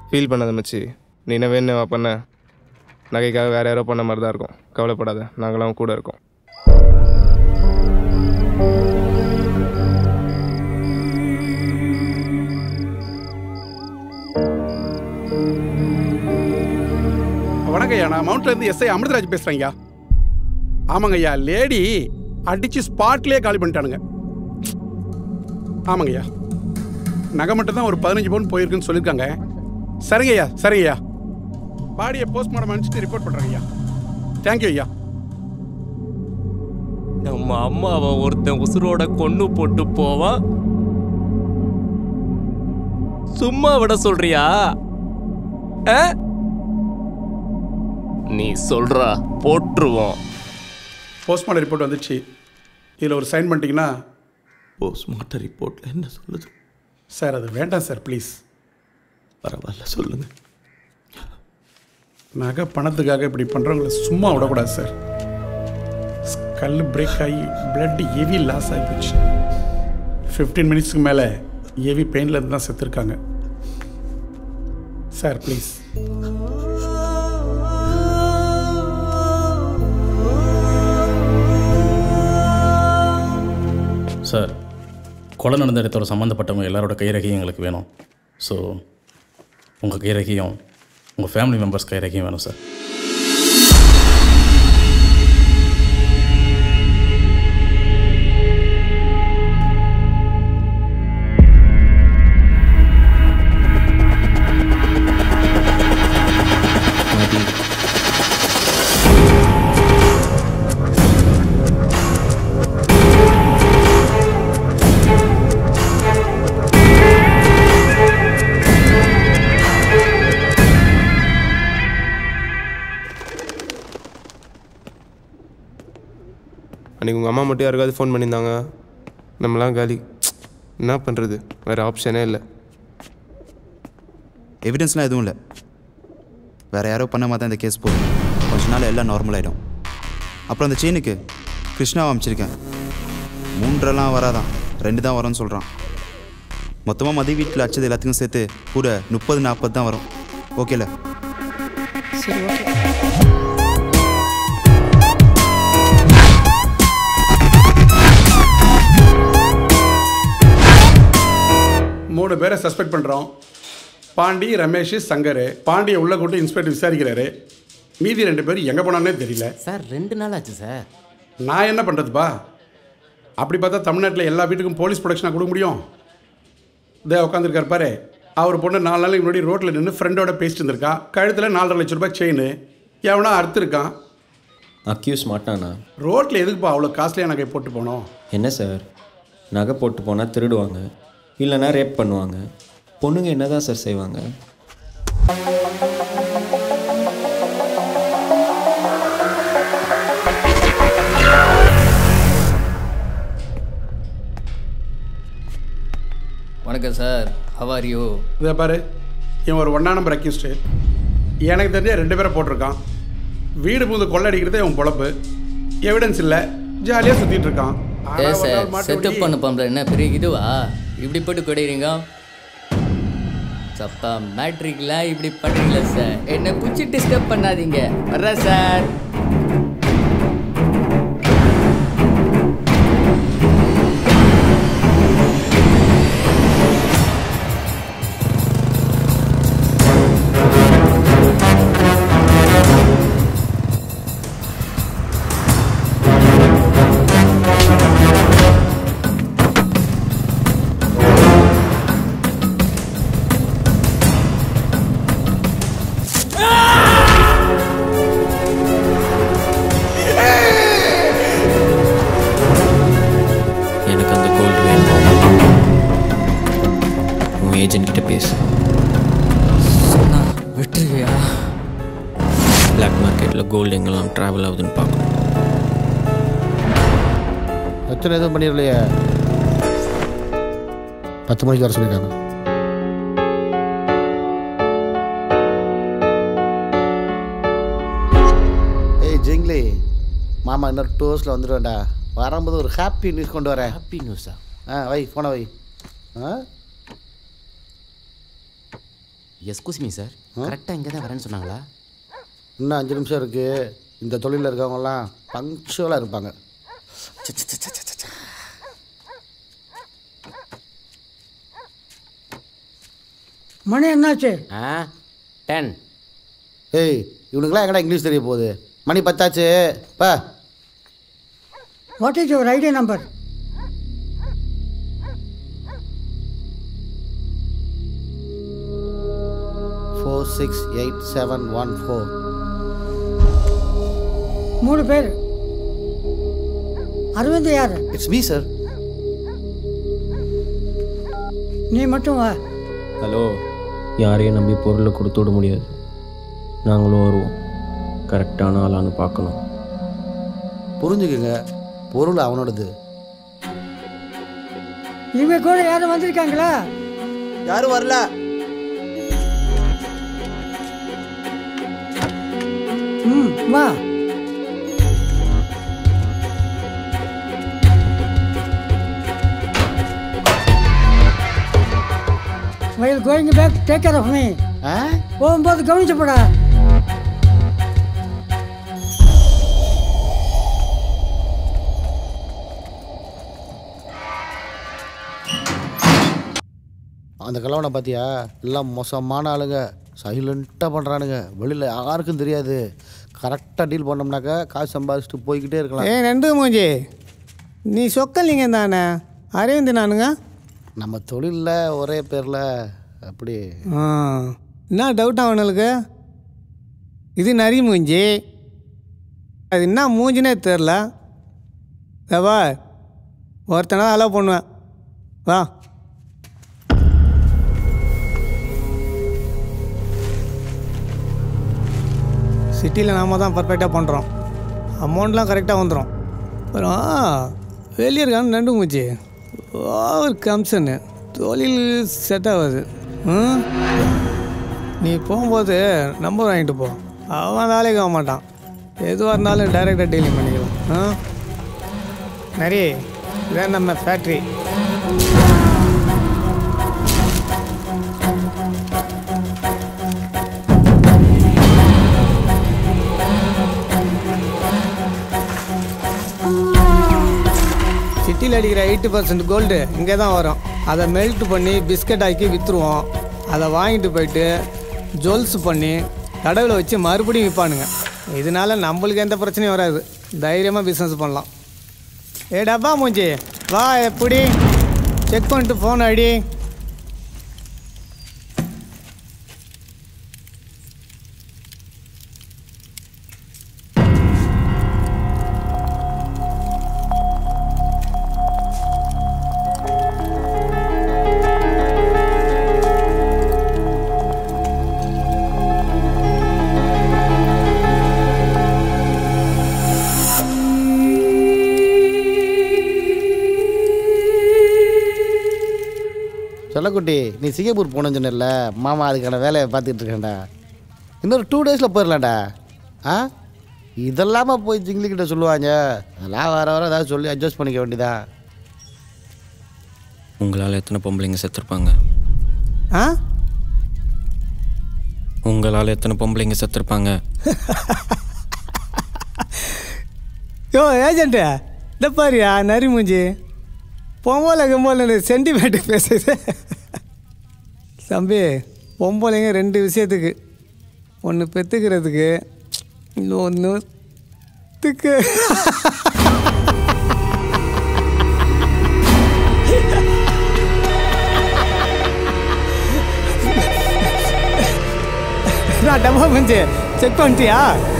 Feel பண்ணாத மச்சி நீ என்ன வேணும் பண்ண நகைக்காக வேறு யாரோ பண்ண மாதிரி தான் இருக்கும் கவலைப்படாத நாங்களாம் கூட இருக்கோம் வணக்கம் ஐயா நான் மவுண்ட்லேருந்து எஸ்ஐ அமிர்தராஜ் பேசுகிறேங்க ஆமாங்க ஐயா லேடி அடித்து ஸ்பாட்லேயே காலி பண்ணிட்டானுங்க ஆமாங்க ஐயா நகை மட்டும் தான் ஒரு பதினஞ்சு பவுன் போயிருக்குன்னு சொல்லியிருக்காங்க சரிங்க ஐயா சரிங்க ஐயா பாடியை போஸ்ட்மார்ட்டம் அனுப்பிச்சிட்டு ரிப்போர்ட் பண்ணுறேங்க ஐயா தேங்க்யூ ஐயா நம்ம அம்மாவை ஒருத்தன் உசுரோட கொன்னு போட்டு போவான் சும்மா விட சொல்றியா ஆ? நீ சொல்றா போட்டுருவோம் போஸ்ட்மார்ட்டம் ரிப்போர்ட் வந்துடுச்சு இதில் ஒரு சைன் பண்ணிட்டீங்கன்னா போஸ்ட்மார்ட்டம் ரிப்போர்ட்டில் என்ன சொல்லுது சார் அது வேண்டாம் சார் ப்ளீஸ் பரவாயில்ல சொல்லுங்கள் நகை பணத்துக்காக இப்படி பண்ணுறவங்கள சும்மா விடக்கூடாது சார் கல் பிரேக் ஆகி பிளட் ஹெவி லாஸ் ஆகி போச்சு ஃபிஃப்டீன் மினிட்ஸ்க்கு மேலே ஹெவி பெயினில் இருந்து தான் செத்துருக்காங்க சார் ப்ளீஸ் சார் கொலை நடந்த இடத்தோட சம்மந்தப்பட்டவங்க எல்லாரோட கைரகையும் எங்களுக்கு வேணும் ஸோ உங்கள் கைரகையும் உங்கள் ஃபேமிலி மெம்பர்ஸ் கைரகையும் வேணும் சார் அன்றைக்கி உங்கள் அம்மா மட்டும் யாருக்காவது ஃபோன் பண்ணியிருந்தாங்க நம்மலாம் காலி என்ன பண்ணுறது வேறு ஆப்ஷனே இல்லை எவிடன்ஸ்லாம் எதுவும் இல்லை வேறு யாரோ பண்ண மாதிரி தான் இந்த கேஸ் போகும் கொஞ்ச நாள் எல்லாம் நார்மல் ஆகிடும் அப்புறம் அந்த செயினுக்கு கிருஷ்ணாவை அமைச்சிருக்கேன் மூன்றெல்லாம் வராதான் ரெண்டு தான் வரும்னு சொல்கிறான் மொத்தமாக மதிய வீட்டில் அச்சது எல்லாத்துக்கும் சேர்த்து கூட முப்பது நாற்பது தான் வரும் ஓகேல சரி ஓகே மூணு பேரை சஸ்பெக்ட் பண்ணுறோம் பாண்டி ரமேஷ் சங்கர் பாண்டியை உள்ள கூட்டு இன்ஸ்பெக்டர் விசாரிக்கிறாரு மீதி ரெண்டு பேரும் எங்கே போனானே தெரியல சார் ரெண்டு நாள் ஆச்சு சார் நான் என்ன பண்ணுறதுப்பா அப்படி பார்த்தா தமிழ்நாட்டில் எல்லா வீட்டுக்கும் போலீஸ் ப்ரொடெக்ஷனாக கொடுக்க முடியும் இதே உட்காந்துருக்கார் பாரு அவர் பொண்ணு நாலு நாளைக்கு முன்னாடி ரோட்டில் நின்று ஃப்ரெண்டோட பேசிட்டு இருந்திருக்கா கழுத்தில் நாலரை லட்ச ரூபாய் செயின் எவனா அறுத்துருக்கான் அக்யூஸ் மாட்டானா ரோட்டில் எதுக்குப்பா அவ்வளோ காஸ்ட்லியாக நகை போட்டு போனோம் என்ன சார் நகை போட்டு போனால் திருடுவாங்க இல்லைன்னா ரேப் பண்ணுவாங்க பொண்ணுங்க என்ன தான் சார் செய்வாங்க வணக்கம் சார் ஹவார் யூ இதை பாரு இவன் ஒரு ஒன்றா நம்பர் அக்யூஸ்டு எனக்கு தெரிஞ்ச ரெண்டு பேரை போட்டிருக்கான் வீடு புகுந்து கொள்ளடிக்கிறதே இவன் பொழப்பு எவிடன்ஸ் இல்லை ஜாலியாக சுற்றிட்டு இருக்கான் ஆனா ஏ ஒரு சார் நாள் மாட்டு செத்து வண்டி- பண்ண பொம்பளை என்ன பெரிய இதுவா இப்படி போட்டு கொடுக்குறீங்க சப்பா மேட்ரிக்லாம் இப்படி பண்ணுறீங்களா சார் என்னை குச்சி டிஸ்டர்ப் பண்ணாதீங்க வர்றேன் சார் எனக்கு அந்த கோல்டு வேணும் உன் ஏஜென்ட் கிட்ட பேசு சொன்னா விட்டுருவியா பிளாக் மார்க்கெட்டில் கோல்டு எங்கெல்லாம் ட்ராவல் ஆகுதுன்னு பார்க்கணும் பிரச்சனை எதுவும் பண்ணிடலையே பத்து மணிக்கு வர சொல்லியிருக்காங்க ஏய் ஜிங்லி மாமா இன்னொரு டூ ஹவர்ஸில் வந்துடுவேன்டா வரும்போது ஒரு ஹாப்பி நியூஸ் கொண்டு வரேன் ஹாப்பி நியூஸா ஆ வை ஃபோனை வை ஆ எஸ்கூஸ் மீ சார் கரெக்டாக இங்கே தான் வரேன்னு சொன்னாங்களா இன்னும் அஞ்சு நிமிஷம் இருக்குது இந்த தொழிலில் இருக்கவங்கலாம் பங்க்சுவலாக இருப்பாங்க ச்ச, ச்ச, ச்ச, ச்ச, ச்ச, ச்ச. மணி என்னாச்சு ஆ டென் ஏய் இவனுக்குலாம் எங்கடா இங்கிலீஷ் தெரிய போகுது மணி பத்தாச்சு பா what is your ID number four six eight seven one four மூணு பேர் அரவிந்த் யார் இட்ஸ் மீ சார் நீ மட்டும் வா ஹலோ யாரையும் நம்பி பொருளை கொடுத்து விட முடியாது நாங்களும் வருவோம் கரெக்டான ஆளான்னு பார்க்கணும் புரிஞ்சுக்குங்க பொருள் அவனோடது இவங்க கூட யாரும் வந்திருக்காங்களா யாரும் வரல ம் வா while going back take care of me போகும்போது கவனிச்சப்படா அந்த கலவனை பார்த்தியா எல்லாம் மோசமான ஆளுங்க சைலண்ட்டாக பண்ணுறானுங்க வெளியில் யாருக்கும் தெரியாது கரெக்டாக டீல் பண்ணோம்னாக்கா காசு சம்பாதிச்சுட்டு போய்கிட்டே இருக்கலாம் ஏ நண்டு மூஞ்சி நீ சொக்கலிங்க தானே அரவிந்த் நானுங்க நம்ம தொழிலில் ஒரே பேரில் அப்படி ஆ என்ன டவுட் அவனுக்கு இது நரி மூஞ்சி அது என்ன மூஞ்சினே தெரில வா ஒருத்தனை அலோவ் பண்ணுவேன் வா சிட்டியில் நாம தான் பர்ஃபெக்டாக பண்ணுறோம் அமௌண்ட்லாம் கரெக்டாக வந்துடும் அப்புறம் வெளியே இருக்கான்னு நண்டு மூச்சு ஓவர் கம்சனு தொழில் செட் ஆகாது ம்? நீ போகும்போது நம்பர் வாங்கிட்டு போ அவன் வேலைக்கு ஆக மாட்டான் எதுவாக இருந்தாலும் டைரெக்டாக டீலிங் பண்ணிக்கலாம் ஆ நிறைய இதான் நம்ம ஃபேக்ட்ரி சிட்டியில் அடிக்கிற எயிட்டி பர்சன்ட் கோல்டு இங்கே தான் வரும் அதை மெல்ட் பண்ணி பிஸ்கட் ஆக்கி விற்றுருவோம் அதை வாங்கிட்டு போயிட்டு ஜுவல்ஸ் பண்ணி கடையில் வச்சு மறுபடியும் விற்பானுங்க இதனால நம்மளுக்கு எந்த பிரச்சனையும் வராது தைரியமாக பிஸ்னஸ் பண்ணலாம் ஏ டப்பா மூஞ்சி வா எப்படி செக் பண்ணிட்டு ஃபோன் அடி சொல்லக்குட்டி நீ சிங்கப்பூர் போகணுன்னு சொன்னல மாமா அதுக்கான வேலையை பார்த்துட்டு இருக்கேன்டா இன்னொரு டூ டேஸில் போயிடலாம்டா ஆ இதெல்லாமா போய் ஜிங்கிலிக்கிட்ட சொல்லுவாங்க அதெல்லாம் வர வர ஏதாவது சொல்லி அட்ஜஸ்ட் பண்ணிக்க வேண்டியதா உங்களால் எத்தனை பொம்பளைங்க செத்துருப்பாங்க ஆ உங்களால் எத்தனை பொம்பளைங்க செத்துருப்பாங்க யோ ஏஜென்ட்டு இந்த பாரியா நரி மூஞ்சி பொம்பளை கிம்பளை சென்டிமேட்டு பேசுது தம்பி பொம்பளைங்க ரெண்டு விஷயத்துக்கு ஒன்று பெற்றுக்கிறதுக்கு இன்னொன்றுத்துக்கு நான் டப்பா மூஞ்சி செக் பண்ணிட்டியா